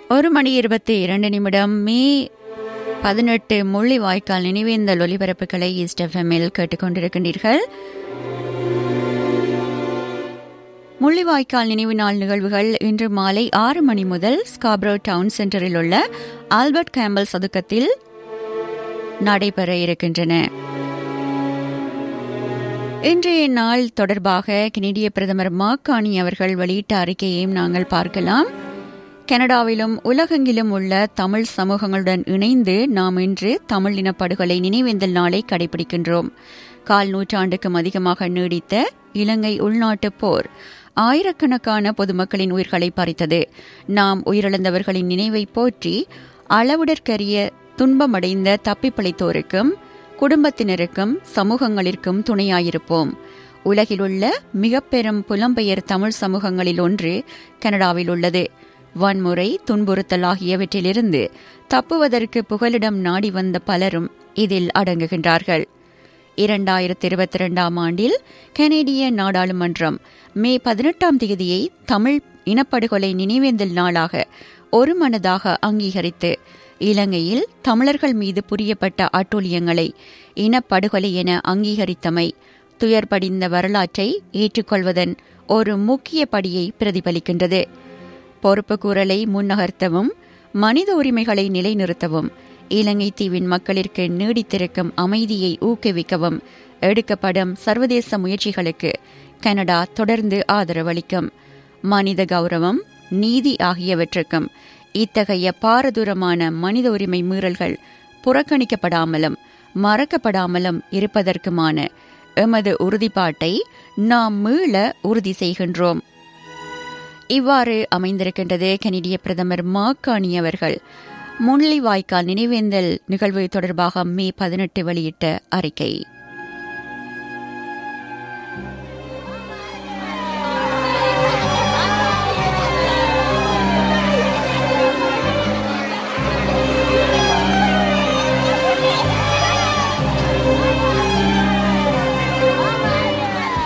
ஒரு மணி இருபத்தி இரண்டு நிமிடம் மே பதினெட்டு முள்ளிவாய்க்கால் நினைவேந்தல் ஒலிபரப்புகளை ஈஸ்ட் எஃப்எம்மில் கேட்டுக்கொண்டிருக்கின்றீர்கள் முள்ளிவாய்க்கால் நினைவு நாள் நிகழ்வுகள் இன்று மாலை ஆறு மணி முதல் ஸ்காப்ரோ டவுன் சென்டரில் உள்ள ஆல்பர்ட் கேம்பல் சதுக்கத்தில் நடைபெற இருக்கின்றன இன்றைய நாள் தொடர்பாக கனடிய பிரதமர் மாக்கானி அவர்கள் வெளியிட்ட அறிக்கையையும் நாங்கள் பார்க்கலாம் கனடாவிலும் உலகெங்கிலும் உள்ள தமிழ் சமூகங்களுடன் இணைந்து நாம் இன்று தமிழ் இனப்படுகொலை நினைவேந்தல் நாளை கடைபிடிக்கின்றோம் கால் நூற்றாண்டுக்கும் அதிகமாக நீடித்த இலங்கை உள்நாட்டுப் போர் ஆயிரக்கணக்கான பொதுமக்களின் உயிர்களை பறித்தது நாம் உயிரிழந்தவர்களின் நினைவை போற்றி அளவுடற்கரிய துன்பமடைந்த தப்பிப்பிழைத்தோருக்கும் குடும்பத்தினருக்கும் சமூகங்களிற்கும் துணையாயிருப்போம் உலகிலுள்ள மிக பெரும் புலம்பெயர் தமிழ் சமூகங்களில் ஒன்று கனடாவில் உள்ளது வன்முறை துன்புறுத்தல் ஆகியவற்றிலிருந்து தப்புவதற்கு புகலிடம் நாடி வந்த பலரும் இதில் அடங்குகின்றார்கள் இரண்டாயிரத்தி இருபத்தி இரண்டாம் ஆண்டில் கனேடிய நாடாளுமன்றம் மே பதினெட்டாம் தேதியை தமிழ் இனப்படுகொலை நினைவேந்தல் நாளாக ஒருமனதாக அங்கீகரித்து இலங்கையில் தமிழர்கள் மீது புரியப்பட்ட அட்டூழியங்களை இனப்படுகொலை என அங்கீகரித்தமை துயர்படிந்த வரலாற்றை ஏற்றுக்கொள்வதன் ஒரு முக்கிய படியை பிரதிபலிக்கின்றது பொறுப்புக்கூறலை முன்னகர்த்தவும் மனித உரிமைகளை நிலைநிறுத்தவும் இலங்கை தீவின் மக்களிற்கு நீடித்திருக்கும் அமைதியை ஊக்குவிக்கவும் எடுக்கப்படும் சர்வதேச முயற்சிகளுக்கு கனடா தொடர்ந்து ஆதரவளிக்கும் மனித கௌரவம் நீதி ஆகியவற்றுக்கும் இத்தகைய பாரதூரமான மனித உரிமை மீறல்கள் புறக்கணிக்கப்படாமலும் மறக்கப்படாமலும் இருப்பதற்குமான எமது உறுதிப்பாட்டை நாம் மீள உறுதி செய்கின்றோம் இவ்வாறு அமைந்திருக்கின்றது கனடிய பிரதமர் மாக்கானி அவர்கள் முள்ளிவாய்க்கால் நினைவேந்தல் நிகழ்வு தொடர்பாக மே பதினெட்டு வெளியிட்ட அறிக்கை